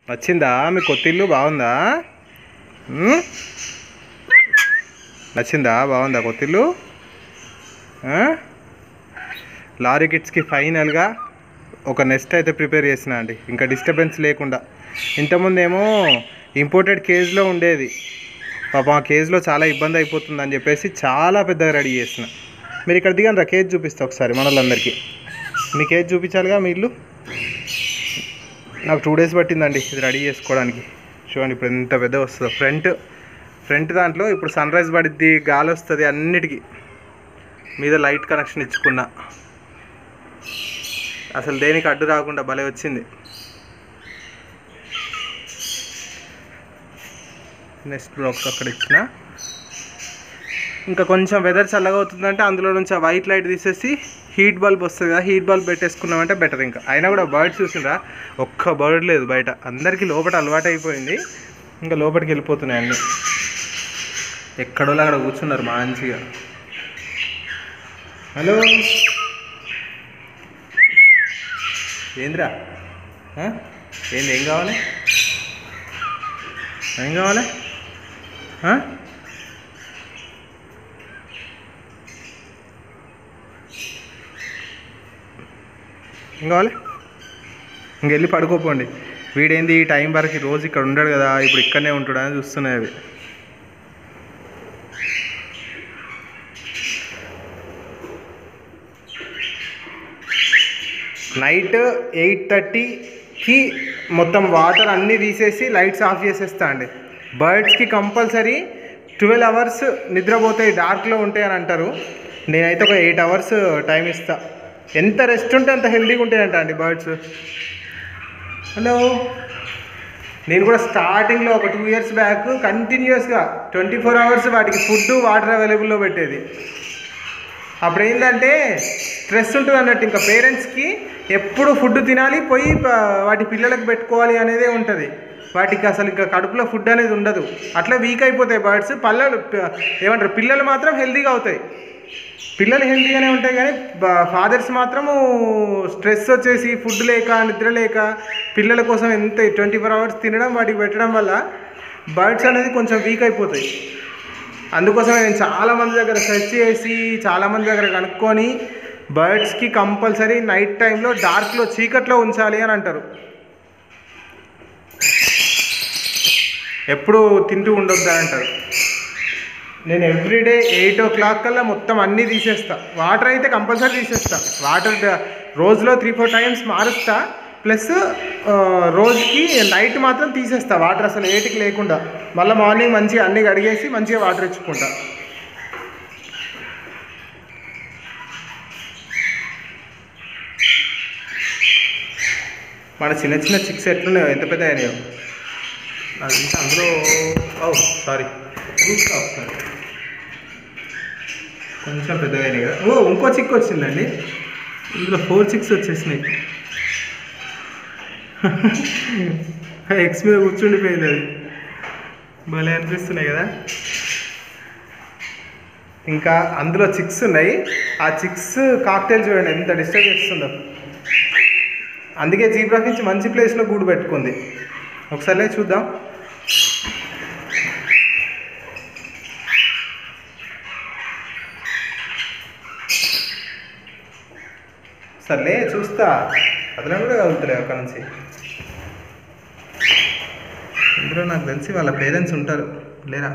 నచ్చిందా మీ కొత్త ఇల్లు బాగుందా ఉమ్? నచ్చిందా బాగుందా కొత్త ఇల్లు ఆ? లారీ కిట్స్కి ఫైనల్గా ఒక నెస్ట్ అయితే ప్రిపేర్ చేసిన అండి ఇంకా డిస్టర్బెన్స్ లేకుండా ఇంతకుముందు ఏమో ఇంపోర్టెడ్ కేజ్లో ఉండేది పాపం ఆ కేజ్లో చాలా ఇబ్బంది అయిపోతుంది అని చెప్పేసి చాలా పెద్దగా రెడీ చేసిన మీరు ఇక్కడ దిగండి రా కేజ్ చూపిస్తా ఒకసారి మన వాళ్ళందరికీ మీ కేజ్ చూపించాలిగా మీ ఇల్లు నాకు టూ డేస్ పట్టిందండి ఇది రెడీ చేసుకోవడానికి చూడండి ఇప్పుడు ఎంత పెద్ద వస్తుందో ఫ్రంట్ ఫ్రంట్ దాంట్లో ఇప్పుడు సన్ రైజ్ పడిద్ది గాలి వస్తుంది అన్నిటికీ మీద లైట్ కనెక్షన్ ఇచ్చుకున్నా అసలు దేనికి అడ్డు రాకుండా భలే వచ్చింది నెక్స్ట్ బ్లాక్స్ అక్కడ ఇచ్చిన ఇంకా కొంచెం వెదర్ చల్లగా అవుతుందంటే అందులో నుంచి ఆ వైట్ లైట్ తీసేసి హీట్ బల్బ్ వస్తుంది కదా హీట్ బల్బ్ పెట్టేసుకున్నామంటే బెటర్ ఇంకా అయినా కూడా బర్డ్ చూసిండ్రా ఒక్క బర్డ్ లేదు బయట అందరికీ లోపల అలవాటు అయిపోయింది ఇంకా లోపలికి వెళ్ళిపోతున్నాయి అన్నీ ఎక్కడోళ్ళు అక్కడ కూర్చున్నారు మంచిగా హలో ఏంద్రా ఆ? ఏంది ఏం కావాలి ఏం కావాలి ఆ? ఏం కావాలి ఇంకెళ్ళి పడుకోపోండి వీడేంది ఈ టైం వరకు రోజు ఇక్కడ ఉండడు కదా ఇప్పుడు ఇక్కడనే ఉంటాడు అని చూస్తున్నాయి అవి నైట్ ఎయిట్ థర్టీకి మొత్తం వాటర్ అన్నీ తీసేసి లైట్స్ ఆఫ్ చేసేస్తా అండి బర్డ్స్కి కంపల్సరీ ట్వెల్వ్ అవర్స్ నిద్రపోతాయి డార్క్లో ఉంటాయి అని అంటారు నేనైతే ఒక ఎయిట్ అవర్స్ టైం ఇస్తా ఎంత రెస్ట్ ఉంటే అంత హెల్దీగా ఉంటాయంట అండి బర్డ్స్ హలో నేను కూడా స్టార్టింగ్లో ఒక టూ ఇయర్స్ బ్యాక్ కంటిన్యూస్గా ట్వంటీ ఫోర్ అవర్స్ వాటికి ఫుడ్ వాటర్ అవైలబుల్లో పెట్టేది అప్పుడు ఏంటంటే స్ట్రెస్ ఉంటుంది అన్నట్టు ఇంకా పేరెంట్స్కి ఎప్పుడు ఫుడ్ తినాలి పోయి ప- వాటి పిల్లలకు పెట్టుకోవాలి అనేదే ఉంటుంది వాటికి అసలు ఇంకా కడుపులో ఫుడ్ అనేది ఉండదు అట్లా వీక్ అయిపోతాయి బర్డ్స్ పల్లలు ప- ఏమంటారు పిల్లలు మాత్రం హెల్తీగా అవుతాయి పిల్లలు హెల్తీగానే ఉంటాయి కానీ ఫాదర్స్ మాత్రము స్ట్రెస్ వచ్చేసి ఫుడ్ లేక నిద్ర లేక పిల్లల కోసం ఎంత ట్వంటీ ఫోర్ అవర్స్ తినడం వాటికి పెట్టడం వల్ల బర్డ్స్ అనేది కొంచెం వీక్ అయిపోతాయి అందుకోసమే నేను చాలా మంది దగ్గర సెర్చ్ చేసి చాలా మంది దగ్గర కనుక్కొని బర్డ్స్కి కంపల్సరీ నైట్ టైంలో డార్క్లో చీకట్లో ఉంచాలి అని అంటారు ఎప్పుడు తింటూ ఉండొద్దు అని అంటారు నేను ఎవ్రీడే ఎయిట్ ఓ క్లాక్ కల్లా మొత్తం అన్నీ తీసేస్తా వాటర్ అయితే కంపల్సరీ తీసేస్తా వాటర్ డ- రోజులో త్రీ ఫోర్ టైమ్స్ మారుస్తా ప్లస్ ఆ, రోజుకి నైట్ మాత్రం తీసేస్తా వాటర్ అసలు ఏటికి లేకుండా మళ్ళీ మార్నింగ్ మంచిగా అన్నీ కడిగేసి మంచిగా వాటర్ ఇచ్చుకుంటా మన చిన్న చిన్న చిక్స్ ఎట్లున్నాయో ఎంత పెద్ద అయినాయో నాకు తెలిసి అందులో ఓ సారీ చూస్తా ఒకసారి కొంచెం పెద్దగా అయినాయి కదా ఓ ఇంకో చిక్ వచ్చిందండి ఇందులో ఫోర్ చిక్స్ వచ్చేసినాయి ఎక్స్ మీద కూర్చుండిపోయింది అది భలే అనిపిస్తున్నాయి కదా ఇంకా అందులో చిక్స్ ఉన్నాయి ఆ చిక్స్ కాక్టైల్ చూడండి ఎంత డిస్టర్బ్ చేస్తుందో అందుకే జీబ్రా ఫించ్ మంచి ప్లేస్లో గూడు పెట్టుకుంది ఒకసారి చూద్దాం సర్లే చూస్తా అతను కూడా కదులుతలే అక్కడ నుంచి ఇందులో నాకు తెలిసి వాళ్ళ పేరెంట్స్ ఉంటారు లేరా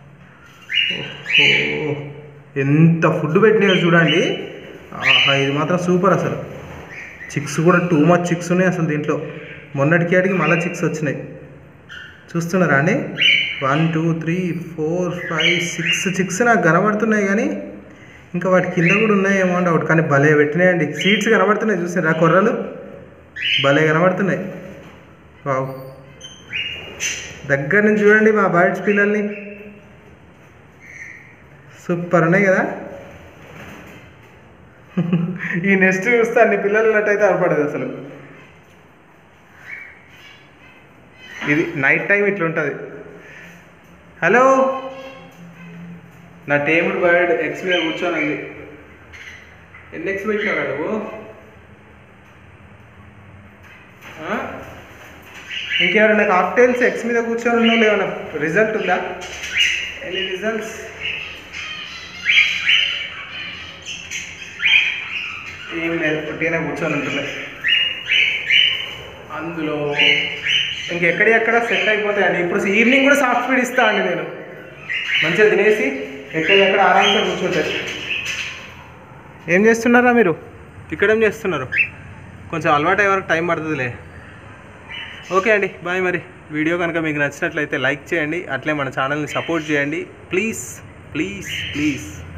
ఓహో ఎంత ఫుడ్ పెట్టినాయో చూడండి ఆహా ఇది మాత్రం సూపర్ అసలు చిక్స్ కూడా టూ మచ్ చిక్స్ ఉన్నాయి అసలు దీంట్లో మొన్నటికి అడిగి మళ్ళీ చిక్స్ వచ్చినాయి చూస్తున్నారా అండి one two three four five six chicks నాకు కనబడుతున్నాయి కానీ ఇంకా వాటి కింద కూడా ఉన్నాయేమో అని డౌట్ కానీ భలే పెట్టినాయండి సీట్స్ కనబడుతున్నాయి చూసారా కొర్రలు భలే కనబడుతున్నాయి వావ్ దగ్గర నుంచి చూడండి మా బర్డ్స్ పిల్లల్ని సూపర్ ఉన్నాయి కదా ఈ నెక్స్ట్ చూస్తే అన్ని పిల్లలు ఉన్నట్టయితే అవపడదు అసలు ఇది నైట్ టైం ఇట్లా ఉంటుంది హలో నా టేబుల్ బర్డ్ ఎక్స్ మీద కూర్చోనండి ఎన్ని ఎక్స్ పెట్టినావు నువ్వు ఆ? ఇంకెవరైనా కాక్టైల్స్ ఎక్స్ మీద కూర్చొని ఉన్న వాళ్ళు ఏమైనా రిజల్ట్ ఉందా ఎనీ రిజల్ట్స్ ఏం లేదు పుట్టిగానే కూర్చొని ఉంటున్నాయి అందులో ఇంకెక్కడి ఎక్కడ సెట్ అయిపోతాయండి ఇప్పుడు ఈవినింగ్ కూడా సాఫ్ట్ ఫీడ్ ఇస్తా అండి నేను మంచిగా తినేసి ఎక్కడెక్కడ ఆరాంగా కూర్చుంటాయి ఏం చేస్తున్నారా మీరు ఇక్కడేం చేస్తున్నారు కొంచెం అలవాటు అయ్యే వరకు టైం పడుతుందిలే ఓకే అండి బాయ్ మరి వీడియో కనుక మీకు నచ్చినట్లయితే లైక్ చేయండి అట్లే మన ఛానల్ని సపోర్ట్ చేయండి ప్లీజ్ ప్లీజ్ ప్లీజ్